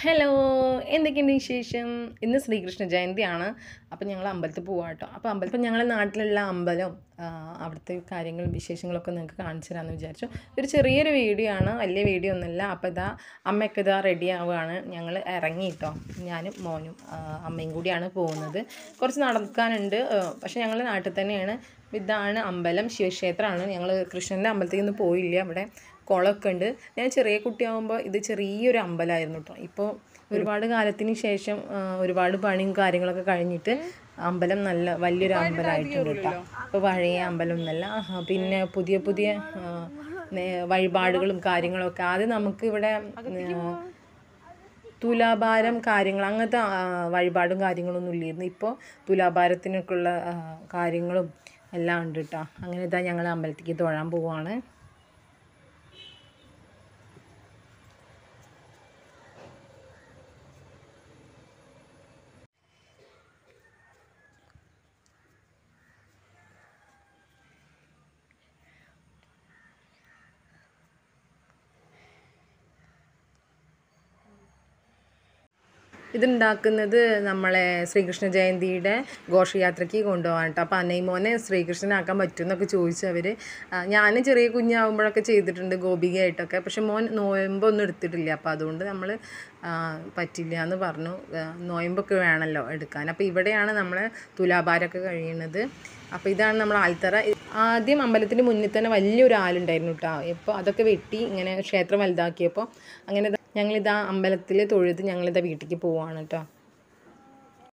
hello എന്തൊക്കെയുണ്ട് വിശേഷം ഇന്ന് ശ്രീകൃഷ്ണ ജയന്തിയാണ് അപ്പം ഞങ്ങൾ അമ്പലത്തിൽ പോവാം കേട്ടോ അപ്പോൾ അമ്പലത്തിൽ ഞങ്ങളുടെ നാട്ടിലുള്ള അമ്പലം ആ, അവിടുത്തെ കാര്യങ്ങളും വിശേഷങ്ങളൊക്കെ നിങ്ങൾക്ക് കാണിച്ചു തരാമെന്ന് വിചാരിച്ചു ഒരു ചെറിയൊരു വീഡിയോ ആണ് വലിയ വീഡിയോ ഒന്നുമില്ല അപ്പോൾ ഇതാ അമ്മയൊക്കെ ഇതാ റെഡി ആവുകയാണ് ഞങ്ങൾ ഇറങ്ങി കേട്ടോ ഞാനും മോനും ആ, അമ്മയും കൂടിയാണ് പോകുന്നത് കുറച്ച് നടക്കാനുണ്ട് ആ, പക്ഷേ ഞങ്ങൾ നാട്ടിൽ തന്നെയാണ് ഇതാണ് അമ്പലം ശിവക്ഷേത്രമാണ് ഞങ്ങൾ കൃഷ്ണൻ്റെ അമ്പലത്തിൽ നിന്ന് പോയില്ല അവിടെ കുളമൊക്കെ ഉണ്ട് ഞാൻ ചെറിയ കുട്ടിയാകുമ്പോൾ ഇത് ചെറിയൊരു അമ്പലമായിരുന്നു കേട്ടോ ഇപ്പോൾ ഒരുപാട് കാലത്തിന് ശേഷം ആ, ഒരുപാട് പണിയും കാര്യങ്ങളൊക്കെ കഴിഞ്ഞിട്ട് അമ്പലം നല്ല വലിയൊരു അമ്പലമായിട്ടുണ്ട് കേട്ടോ ഇപ്പോൾ പഴയ അമ്പലം എന്നല്ല ആഹാ, പിന്നെ പുതിയ പുതിയ ആ, നേ- വഴിപാടുകളും കാര്യങ്ങളൊക്കെ ആദ്യം നമുക്ക് ഇവിടെ ആ, തുലാഭാരം കാര്യങ്ങൾ അങ്ങനത്തെ ആ, വഴിപാടും കാര്യങ്ങളൊന്നും ഇല്ലായിരുന്നു ഇപ്പോൾ തുലാഭാരത്തിനൊക്കെയുള്ള ആ, കാര്യങ്ങളും എല്ലാം ഉണ്ട് കേട്ടോ അങ്ങനെ ഇതാ ഞങ്ങൾ അമ്പലത്തിലേക്ക് തൊഴാൻ പോവുകയാണ് ഇതുണ്ടാക്കുന്നത് നമ്മളെ ശ്രീകൃഷ്ണ ജയന്തിയുടെ ഘോഷയാത്രയ്ക്ക് കൊണ്ടുപോകാൻ കേട്ടോ അപ്പോൾ അന്നൈമോനെ ശ്രീകൃഷ്ണനാക്കാൻ പറ്റുമെന്നൊക്കെ ചോദിച്ചു അവർ ഞാൻ ചെറിയ കുഞ്ഞാവുമ്പോഴൊക്കെ ചെയ്തിട്ടുണ്ട് ഗോപികയായിട്ടൊക്കെ പക്ഷെ മോൻ നോയമ്പൊന്നും എടുത്തിട്ടില്ല അപ്പോൾ അതുകൊണ്ട് നമ്മൾ പറ്റില്ല എന്ന് പറഞ്ഞു ആ, നോയമ്പൊക്കെ വേണമല്ലോ എടുക്കാൻ അപ്പോൾ ഇവിടെയാണ് നമ്മൾ തുലാഭാരമൊക്കെ കഴിയുന്നത് അപ്പോൾ ഇതാണ് നമ്മൾ ആൽത്തറ ആദ്യം അമ്പലത്തിന് മുന്നിൽ തന്നെ വലിയൊരു ആലുണ്ടായിരുന്നു കേട്ടോ ഇപ്പോൾ അതൊക്കെ വെട്ടി ഇങ്ങനെ ക്ഷേത്രം വലുതാക്കിയപ്പോൾ അങ്ങനെ ദാ ഞങ്ങളിതാ അമ്പലത്തിൽ തൊഴുത് ഞങ്ങളിതാ വീട്ടിലേക്ക് പോവാണ് കേട്ടോ